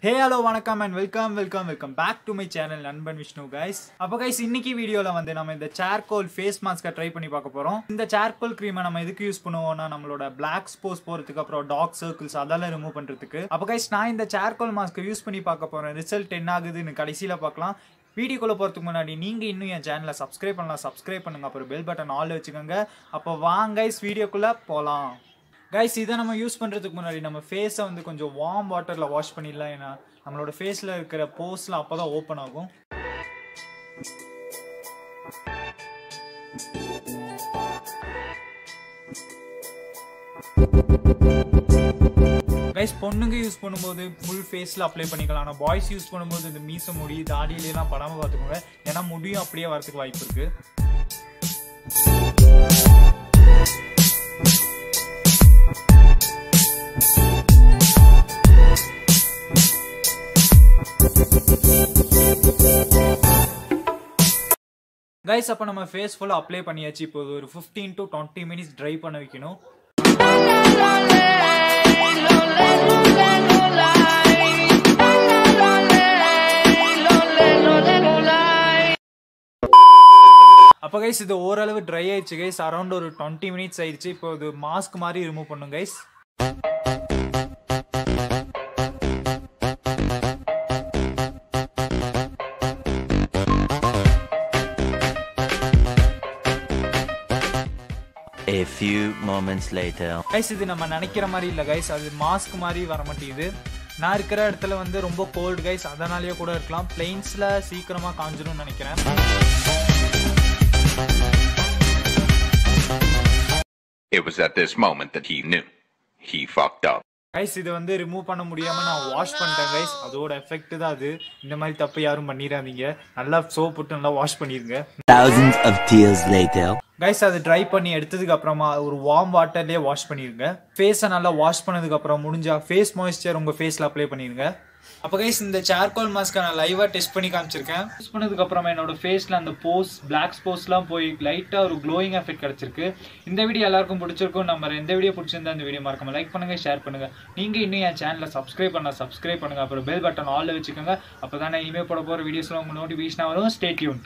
ஹே hello வணக்கம் and welcome welcome welcome back to my channel நண்பன் Vishnu guys அப்போ guys இன்னைக்கு வீடியோவில் வந்து நம்ம இந்த சார்கோல் ஃபேஸ் மாஸ்க்கை ட்ரை பண்ணி பார்க்க போகிறோம் இந்த சார்கோல் க்ரீமை நம்ம எதுக்கு யூஸ் பண்ணுவோம்னா நம்மளோட பிளாக் ஸ்போஸ் போகிறதுக்கு அப்புறம் டார்க் சர்க்கிள்ஸ் அதெல்லாம் ரிமூவ் பண்ணுறதுக்கு அப்போ கைஸ் நான் இந்த சார்கோல் மாஸ்க்கை யூஸ் பண்ணி பார்க்க போகிறேன் ரிசல்ட் என்ன ஆகுதுன்னு கடைசியில் பார்க்கலாம் வீடியோக்குள்ளே போகிறதுக்கு முன்னாடி நீங்கள் இன்னும் என் சேனலை சப்ஸ்கிரைப் பண்ணலாம் சப்ஸ்கிரைப் பண்ணுங்கள் அப்புறம் பெல் பட்டன் ஆல் வச்சுக்கோங்க அப்போ வாங்க கைஸ் வீடியோக்குள்ளே போகலாம் கைஸ் இதை நம்ம யூஸ் பண்ணுறதுக்கு முன்னாடி நம்ம ஃபேஸை வந்து கொஞ்சம் வார்ம் வாட்டரில் வாஷ் பண்ணிடலாம் ஏன்னா நம்மளோட ஃபேஸில் இருக்கிற போஸ்லாம் அப்போ தான் ஓப்பன் ஆகும் கைஸ் பொண்ணுங்க யூஸ் பண்ணும்போது ஃபுல் ஃபேஸில் அப்ளை பண்ணிக்கலாம் ஆனால் பாய்ஸ் யூஸ் பண்ணும்போது இந்த மீச முடி தாடியிலாம் படாமல் பார்த்துக்கோங்க ஏன்னா முடியும் அப்படியே வரதுக்கு வாய்ப்பு இருக்குது கைஸ் அப்போ நம்ம ஃபேஸ் ஃபுல்லாக அப்ளை பண்ணியாச்சு இப்போ ஒரு fifteen to twenty minutes try பண்ண வைக்கணும் அப்போ கைஸ் இது ஓரளவு ட்ரை ஆயிடுச்சு கைஸ் அரௌண்ட் ஒரு டுவெண்ட்டி மினிட்ஸ் ஆயிடுச்சு இப்போ இது மாஸ்க் மாதிரி ரிமூவ் பண்ணும் guys A few moments later. Guys இது நம்ம நினைக்கிற மாதிரி இல்லை கைஸ் அது மாஸ்க் மாதிரி வர மாட்டேங்குது நான் இருக்கிற இடத்துல வந்து ரொம்ப கோல்டு கைஸ் அதனாலேயே கூட இருக்கலாம் பிளெயின்ஸில் சீக்கிரமாக காஞ்சிரும்னு நினைக்கிறேன் It was at this moment that he knew. He fucked up. Guys இது வந்து ரிமூவ் பண்ண முடியாம நான் வாஷ் பண்ணிட்டேன் கைஸ் அதோட எஃபெக்ட் தான் அது இந்த மாதிரி தப்பு யாரும் பண்ணிடாதீங்க நல்லா சோப் போட்டு நல்லா வாஷ் பண்ணிருங்க Thousands of tears later. Guys அது ட்ரை பண்ணி எடுத்ததுக்கு அப்புறமா ஒரு வார்ம் வாட்டர்லயே வாஷ் பண்ணிருங்க ஃபேஸை நல்லா வாஷ் பண்ணதுக்கு அப்புறம் முடிஞ்சா ஃபேஸ் மாய்ஸ்சர் உங்க ஃபேஸ்ல அப்ளை பண்ணிருங்க அப்போ கைஸ் இந்த சார்கோல் மாஸ்க்கை நான் லைவாக டெஸ்ட் பண்ணி காமிச்சிருக்கேன் யூஸ் பண்ணதுக்கு அப்புறமா என்னோட ஃபேஸில் அந்த போஸ் பிளாக் ஸ்போஸ்லாம் போய் லைட்டாக ஒரு க்ளோயிங் எஃபெக்ட் கிடச்சிருக்கு இந்த வீடியோ எல்லாருக்கும் பிடிச்சிருக்கும் நம்ம எந்த வீடியோ பிடிச்சிருந்தா இந்த வீடியோ மறக்காம லைக் பண்ணுங்க ஷேர் பண்ணுங்க நீங்கள் இன்னும் என் சேனலை சப்ஸ்கிரைப் பண்ணலாம் சப்ஸ்கிரைப் பண்ணுங்க அப்புறம் பெல் பட்டன் ஆல்ல வச்சுக்கோங்க அப்போ தான் நான் இனிமேல் போட போகிற வீடியோஸ்லாம் உங்கள் நோட்டிஃபிகேஷனாக வரும் ஸ்டே டியூன்